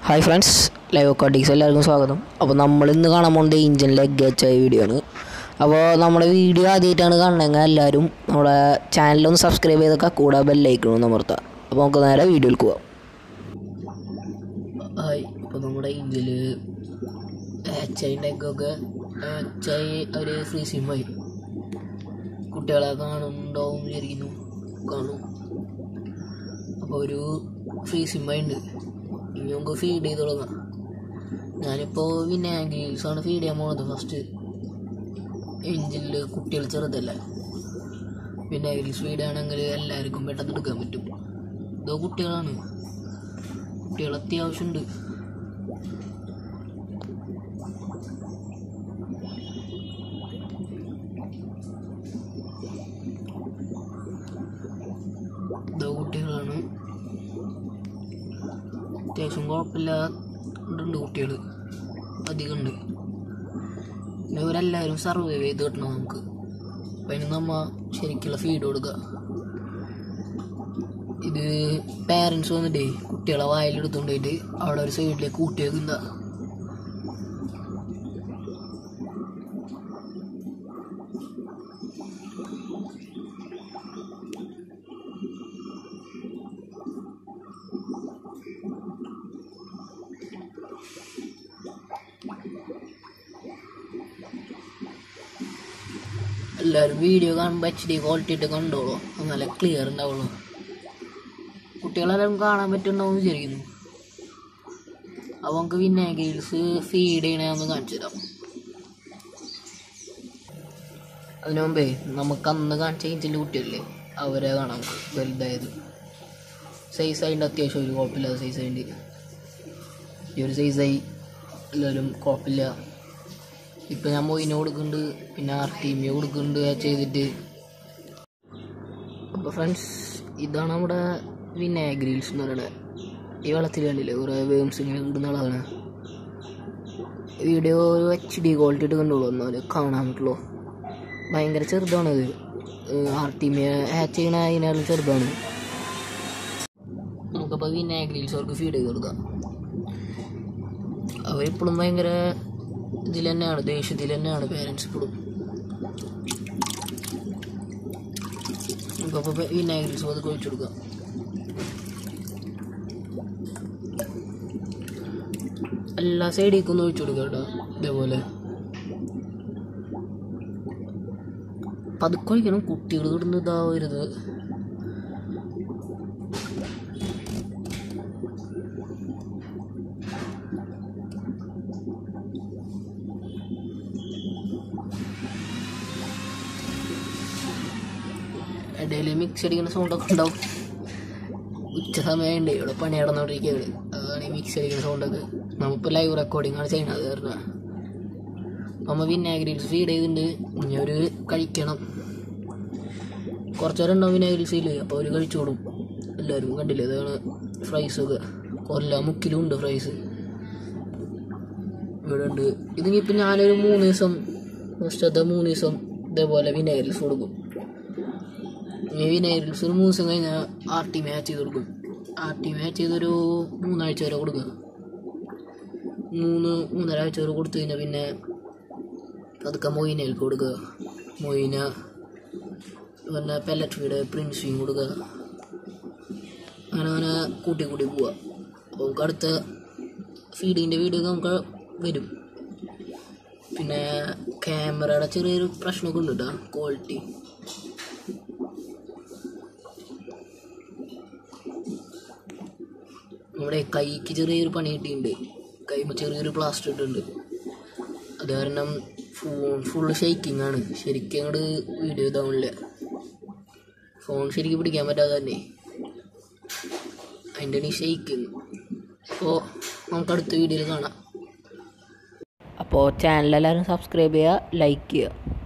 hi friends live കോട്ടിക്സ് എല്ലാവർക്കും സ്വാഗതം അപ്പോൾ നമ്മൾ ഇന്ന് കാണാൻ പോകുന്നത് ഇഞ്ചിനിലെ ഗച്ചായ വീഡിയോ ആണ് അപ്പോൾ നമ്മുടെ വീഡിയോ ആദ്യമായിട്ടാണ് കാണണമെങ്കിൽ എല്ലാവരും നമ്മുടെ ചാനലൊന്ന് സബ്സ്ക്രൈബ് ചെയ്തൊക്കെ കൂടെ ബെല്ലൈക്കണം അമർത്തുക അപ്പോൾ നമുക്ക് നേരെ വീഡിയോയിൽ പോവാം ഹായ് ഇപ്പോൾ നമ്മുടെ ഇഞ്ചിൽ എച്ചൈൻ്റെയൊക്കെ എച്ചൈ അവർ ഫ്രീ സിമ്മായി കുട്ടികളെ കാണുന്നുണ്ടാവും വിചാരിക്കുന്നു കാണും അപ്പോൾ ഒരു ഫ്രീ സിമ്മായി ഉണ്ട് ഇനി നമുക്ക് ഫീഡ് ചെയ്ത് തുടങ്ങാം ഞാനിപ്പോൾ വിനാഗിരീസാണ് ഫീഡ് ചെയ്യാൻ പോകുന്നത് ഫസ്റ്റ് എഞ്ചിനിൽ കുട്ടികൾ ചെറുതല്ല വിനാഗിരീസ് ഫീഡ് ആണെങ്കിൽ എല്ലാവർക്കും പെട്ടെന്ന് എടുക്കാൻ പറ്റും ഇതോ കുട്ടികളാണ് കുട്ടികൾ അത്യാവശ്യമുണ്ട് ഇതോ കുട്ടികളാണ് അത്യാവശ്യം കുഴപ്പമില്ലാണ്ട് കുട്ടികൾ അധികമുണ്ട് പിന്നെ ഇവരെല്ലാവരും സർവൈവ് ചെയ്ത് കിട്ടണം നമുക്ക് അപ്പം അതിന് നമ്മ ശരിക്കുള്ള ഫീഡ് കൊടുക്കുക ഇത് പാരൻസ് വന്നിട്ടേ കുട്ടികളെ വായിലെടുത്തുകൊണ്ട് പോയിട്ട് അവിടെ ഒരു സൈഡിലേക്ക് കൂട്ടി വെക്കുന്ന എല്ലാവരും വീഡിയോ കാണുമ്പോൾ എച്ച് ഡി ക്വാളിറ്റി ഇട്ട് കണ്ടോളൂ നല്ല ക്ലിയർ ഉണ്ടാവുള്ളൂ കുട്ടികളെല്ലാം കാണാൻ പറ്റുന്നുണ്ടാവും വിചാരിക്കുന്നു അപ്പോൾ നമുക്ക് വിനാഗിരീസ് ഫീഡ് ചെയ്യണമെന്ന് കാണിച്ചു തരാം അതിനു മുമ്പേ നമുക്ക് അന്ന് കാണിച്ച ഇഞ്ചിൻ്റെ കുട്ടിയല്ലേ അവരെ കാണാം നമുക്ക് വലുതായത് സൈസ് അതിൻ്റെ അത്യാവശ്യം ഒരു കുഴപ്പമില്ലാത്ത സൈസ് അതിൻ്റെ ഈ ഒരു സൈസായി എല്ലാവരും കുഴപ്പമില്ല ഇപ്പം ഞാൻ മൊയിന് കൊടുക്കുന്നുണ്ട് പിന്നെ ആർ ടി എം കൊടുക്കുന്നുണ്ട് ചെയ്തിട്ട് അപ്പോൾ ഫ്രണ്ട്സ് ഇതാണ് നമ്മുടെ വിനാഗ്രീൽസ് എന്ന് പറയുന്നത് ഈ വെള്ളത്തിൽ കണ്ടില്ലേ കുറേ വേംസ് ഇങ്ങനെ ഇടുന്ന ആളാണ് വീഡിയോ ഒരു എച്ച് ഡി ക്വാളിറ്റി ഇട്ട് കണ്ടോളൂ എന്നാലും കാണാൻ പറ്റുള്ളൂ ഭയങ്കര ചെറുതാണത് ആർ ടി എം ഹാച്ച് ചെയ്യണ അതിനേക്കാളും ചെറുതാണ് നമുക്കപ്പോൾ വിനാഗ്രീൽസ് അവർക്ക് ഫീഡ് ചെയ്ത് കൊടുക്കാം അവരിപ്പോഴും ഭയങ്കര ഇതിൽ തന്നെയാണ് ദേഷ്യത്തിൽ തന്നെയാണ് പേരൻസ് ഇപ്പോഴും അപ്പോൾ വിനാഗിരീസ് അത് കഴിച്ചു കൊടുക്കാം എല്ലാ സൈഡിലേക്കും ഒന്ന് ഒഴിച്ചു കൊടുക്കുക കേട്ടോ ഇതേപോലെ പതുക്കെ ഒഴിക്കണം കുട്ടികൾ കിടന്ന് ഇതാവരുത് ഇടയിൽ മിക്സ് അടിക്കുന്ന സൗണ്ടൊക്കെ ഉണ്ടാവും ഉച്ച സമയമുണ്ട് ഇവിടെ പണി നടന്നുകൊണ്ടിരിക്കുകയാണ് അതാണ് ഈ മിക്സ് അടിക്കുന്ന സൗണ്ടൊക്കെ നമ്മളിപ്പോൾ ലൈവ് റെക്കോർഡിംഗ് ആണ് ചെയ്യണത് കാരണം നമ്മൾ വിനാഗിരീസ് ഫീഡ് ചെയ്തിട്ടുണ്ട് ഇനി അവർ കഴിക്കണം കുറച്ച് നേരം ഉണ്ടാവും വിനാഗിരീസിൽ അപ്പോൾ അവർ കഴിച്ചോളും എല്ലാവരും കണ്ടില്ലേ അതാണ് ഫ്രൈസൊക്കെ കൊല്ല മുക്കിലും ഉണ്ട് ഫ്രൈസ് ഇവിടെ ഉണ്ട് ഇതിനിപ്പോൾ ഞാനൊരു മൂന്ന് ദിവസം ഫസ്റ്റത്തെ മൂന്ന് ദിവസം ഇതേപോലെ വിനാഗിരീസ് കൊടുക്കും ഈ വിനാഗിരീസ് ഒരു മൂന്ന് ദിവസം കഴിഞ്ഞാൽ ആർ ടി മാച്ച് ചെയ്ത് കൊടുക്കും ആർ ടി മാച്ച് ചെയ്തൊരു മൂന്നാഴ്ച വരെ കൊടുക്കുക മൂന്ന് മൂന്നര ആഴ്ച വരെ കൊടുത്തു കഴിഞ്ഞാൽ പിന്നെ പതുക്കെ മൊയിനയിലേക്ക് കൊടുക്കുക മൊയിന പിന്നെ പെല്ലറ്റ് ഫീഡ് പ്രിൻസ് ഫീം കൊടുക്കുക അങ്ങനെ അങ്ങനെ കൂട്ടി കൂട്ടി പോവുക അപ്പോൾ നമുക്ക് അടുത്ത ഫീഡിങ്ങിൻ്റെ വീഡിയോ നമുക്ക് വരും പിന്നെ ക്യാമറയുടെ ചെറിയൊരു പ്രശ്നമൊക്കെ ഉണ്ട് കേട്ടോ ക്വാളിറ്റി നമ്മുടെ കൈക്ക് ചെറിയൊരു പണി കിട്ടിയിട്ടുണ്ട് കൈമ ചെറിയൊരു പ്ലാസ്റ്റർ ഇട്ടിട്ടുണ്ട് അത് കാരണം ഫോൺ ഫുള്ള് ഷെയ്ക്കിംഗ് ആണ് ശരിക്കും അങ്ങോട്ട് വീഡിയോ ഇതാവണില്ല ഫോൺ ശരിക്കും പിടിക്കാൻ പറ്റാതെ തന്നെ അതിൻ്റെ ഈ ഷെയ്ക്കിങ് അപ്പോൾ നമുക്ക് അടുത്ത വീഡിയോയിൽ കാണാം അപ്പോൾ ചാനൽ എല്ലാവരും സബ്സ്ക്രൈബ് ചെയ്യുക ലൈക്ക് ചെയ്യുക